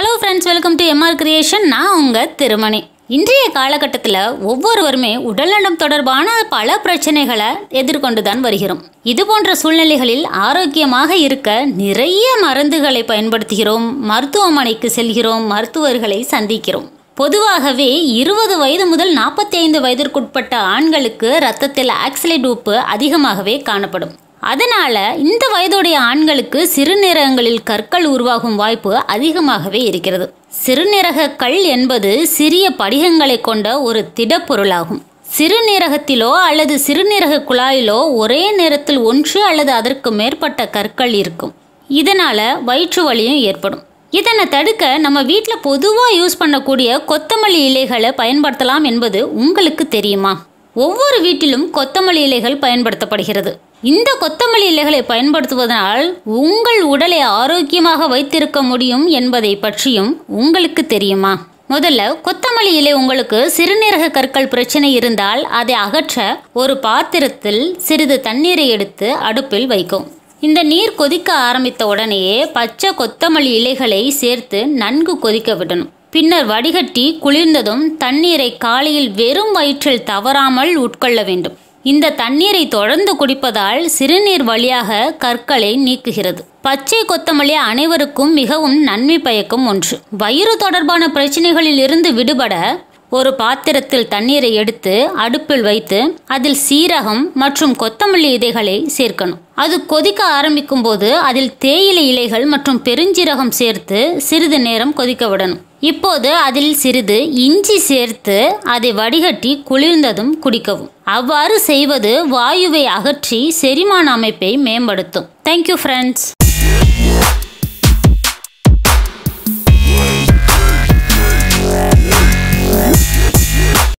hello friends welcome to MR creation நான் உங்கள் திருமணி இன்றைய காலகட்டத்தில் ஒவ்வொருவருமே உடல்நலம் தொடர்பான பல பிரச்சனைகளை எதிர்கொண்டு தான் வருகிறோம் இது போன்ற சூழ்நிலைகளில் ஆரோக்கியமாக இருக்க நிறைய மருந்துகளை பயன்படுத்துகிறோம் மருத்துவமனைக்கு செல்கிறோம் மருத்துவர்களை சந்திக்கிறோம் பொதுவாகவே இருபது வயது முதல் நாற்பத்தி ஐந்து வயதிற்குட்பட்ட ஆண்களுக்கு இரத்தத்தில் ஆக்சிலேட் உப்பு அதிகமாகவே காணப்படும் அதனால இந்த வயதுடைய ஆண்களுக்கு சிறுநீரகங்களில் கற்கள் உருவாகும் வாய்ப்பு அதிகமாகவே இருக்கிறது சிறுநீரக கல் என்பது சிறிய படிகங்களை கொண்ட ஒரு திடப்பொருளாகும் சிறுநீரகத்திலோ அல்லது சிறுநீரக குழாயிலோ ஒரே நேரத்தில் ஒன்று அல்லது அதற்கு மேற்பட்ட கற்கள் இருக்கும் இதனால வயிற்று வலியும் ஏற்படும் இதனை தடுக்க நம்ம வீட்டில் பொதுவாக யூஸ் பண்ணக்கூடிய கொத்தமல்லி இலைகளை பயன்படுத்தலாம் என்பது உங்களுக்கு தெரியுமா ஒவ்வொரு வீட்டிலும் கொத்தமல்லி இலைகள் பயன்படுத்தப்படுகிறது இந்த கொத்தமல்லி இலைகளை பயன்படுத்துவதனால் உங்கள் உடலை ஆரோக்கியமாக வைத்திருக்க முடியும் என்பதை பற்றியும் உங்களுக்கு தெரியுமா முதல்ல கொத்தமல்லி இலை உங்களுக்கு சிறுநீரக கற்கள் பிரச்சனை இருந்தால் அதை அகற்ற ஒரு பாத்திரத்தில் சிறிது தண்ணீரை எடுத்து அடுப்பில் வைக்கும் இந்த நீர் கொதிக்க ஆரம்பித்த உடனேயே பச்சை கொத்தமல்லி இலைகளை சேர்த்து நன்கு கொதிக்க விடணும் பின்னர் வடிகட்டி குளிர்ந்ததும் தண்ணீரை காலையில் வெறும் வயிற்றில் தவறாமல் உட்கொள்ள வேண்டும் இந்த தண்ணீரை தொடர்ந்து குடிப்பதால் சிறுநீர் வழியாக கற்களை நீக்குகிறது பச்சை கொத்தமல்லி அனைவருக்கும் மிகவும் நன்மை பயக்கும் ஒன்று வயிறு தொடர்பான பிரச்சனைகளில் இருந்து விடுபட ஒரு பாத்திரத்தில் தண்ணீரை எடுத்து அடுப்பில் வைத்து அதில் சீரகம் மற்றும் கொத்தமல்லி இலைகளை சேர்க்கணும் அது கொதிக்க ஆரம்பிக்கும் போது அதில் தேயிலை இலைகள் மற்றும் பெருஞ்சீரகம் சேர்த்து சிறிது நேரம் கொதிக்க விடணும் இப்போது அதில் சிறிது இஞ்சி சேர்த்து அதை வடிகட்டி குளிர்ந்ததும் குடிக்கவும் அவ்வாறு செய்வது வாயுவை அகற்றி செரிமான அமைப்பை மேம்படுத்தும் தேங்க்யூ ஃப்ரெண்ட்ஸ்